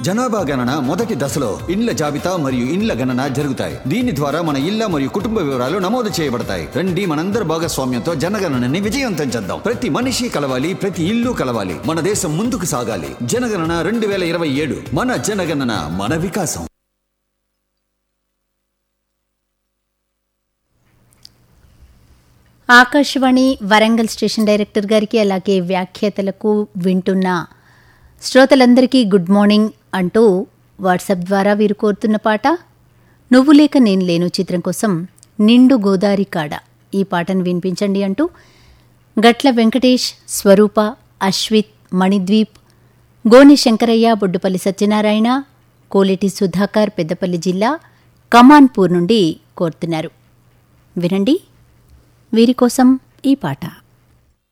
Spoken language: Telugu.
జనాభా గణన మొదటి దశలో ఇండ్ల జాబితా మరియు ఇండ్ల గణన జరుగుతాయి దీని ద్వారా మన ఇళ్ల మరియు కుటుంబ వివరాలు నమోదు చేయబడతాయి రండి మనందరి భాగస్వామ్యంతో జనగణనని విజయవంతం చేద్దాం ప్రతి మనిషి కలవాలి ప్రతి ఇల్లు కలవాలి మన దేశం ముందుకు సాగాలి జనగణన రెండు వేల ఇరవై ఏడు మన జనగణన మన వికాసం ఆకాశవాణి వరంగల్ స్టేషన్ డైరెక్టర్ గారికి అలాగే వ్యాఖ్యాతలకు వింటున్న శ్రోతలందరికీ గుడ్ మార్నింగ్ అంటూ వాట్సాప్ ద్వారా వీరు కోరుతున్న పాట నువ్వు లేక నేను లేను చిత్రం కోసం నిండు గోదారి కాడ ఈ పాటను వినిపించండి అంటూ గట్ల వెంకటేష్ స్వరూప అశ్విత్ మణిద్వీప్ గోని శంకరయ్య బొడ్డుపల్లి సత్యనారాయణ కోలేటి సుధాకర్ పెద్దపల్లి జిల్లా కమాన్పూర్ నుండి కోరుతున్నారు వినండి వీరి కోసం ఈ పాట